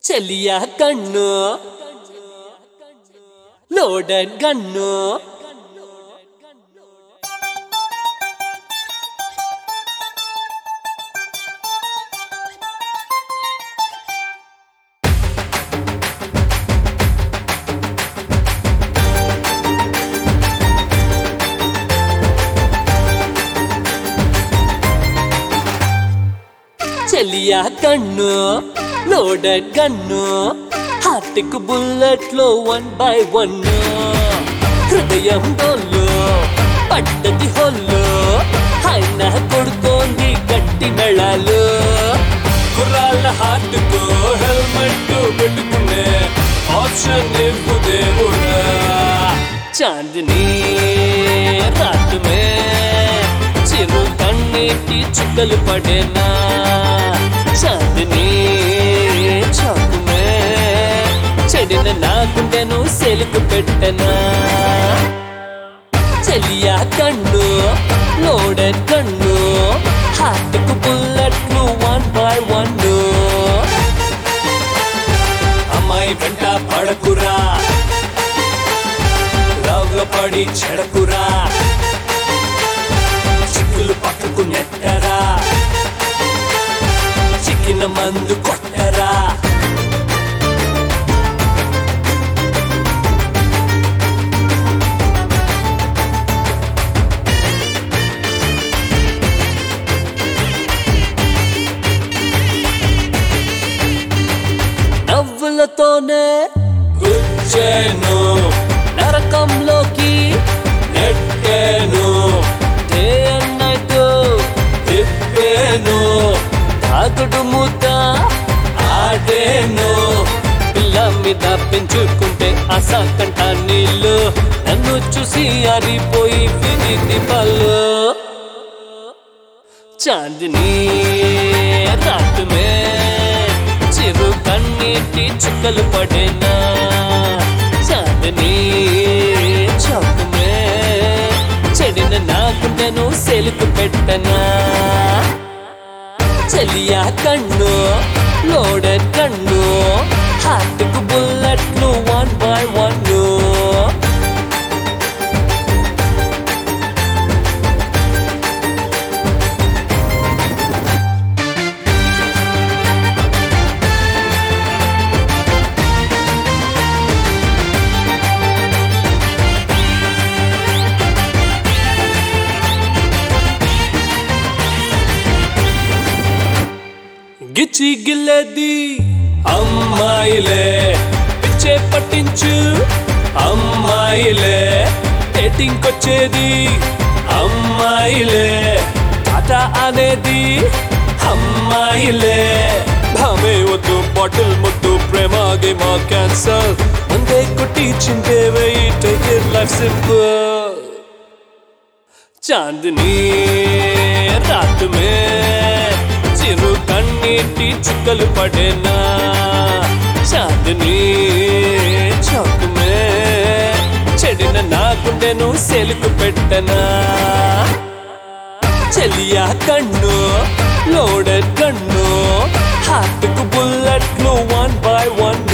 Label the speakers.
Speaker 1: చెలియ కన్ను loaded gun చెలియ కన్ను లోడెడ్ గన్ను హార్ట్కు బుల్లెట్లు వన్ బై వన్ హృదయం డోల్లో పడ్డది హోల్లో ఆయన కొడుతోంది గట్టి మెళాలు కుర్రాళ్ళ హార్ట్కు హెల్మెట్ పెట్టుకునే ఆప్షన్ ఇవ్వు దేవుడా చాందిని రాత్ మే చిరు కన్నీటి చుక్కలు పడేనా చాందిని చాకు మే చెడిన నా గుండెను సెలుకు పెట్టనా చెలియా కన్ను లోడెడ్ కన్ను హార్ట్కు బుల్లెట్లు వన్ బై వన్ అమ్మాయి వెంట పడకురా లవ్ లో పడి చెడకురా చిక్కులు పక్కకు నెట్టరా చిక్కిన మందు కొట్టరా నవ్వులతోనే గుచ్చేను నరకంలోకి నెట్టేను డే అండ్ నైట్ తిప్పేను తాగుడు మూత ఆడేను పిల్ల మీద పెంచుకుంటే అసాకంట నీళ్ళు నన్ను చూసి ఆరిపోయి విని పళ్ళు చాందిని రాత్ మే చిరు కన్నీటి చుక్కలు పడేనా చాందిని చౌక్ మే చెడిన నా గుండెను సెలుకు పెట్టనా చెలియా కన్ను లోడెడ్ కన్ను హార్ట్కు బుల్లెట్లు వన్ బై వన్ గిచ్చి గిల్లది అమ్మాయిలే పిచ్చే పట్టించు అమ్మాయిలే డేటింగ్ వచ్చేది అమ్మాయిలే టాట అనేది అమ్మాయిలే భామే వద్దు బాటిల్ ముద్దు ప్రేమ గేమ క్యాన్సర్ ముందే కొట్టి చిందే వెయ్యి టేక్ ఇట్ లైఫ్ సింపుల్ చాందిని రాత్ మే చిరు కన్నీటి చుక్కలు పడేనా చాందిని చౌక్ మే చెడిన నా గుండెను సెలుకు పెట్టనా చెలియా కన్ను లోడెడ్ కన్ను హార్ట్కు బుల్లెట్లు వన్ బై వన్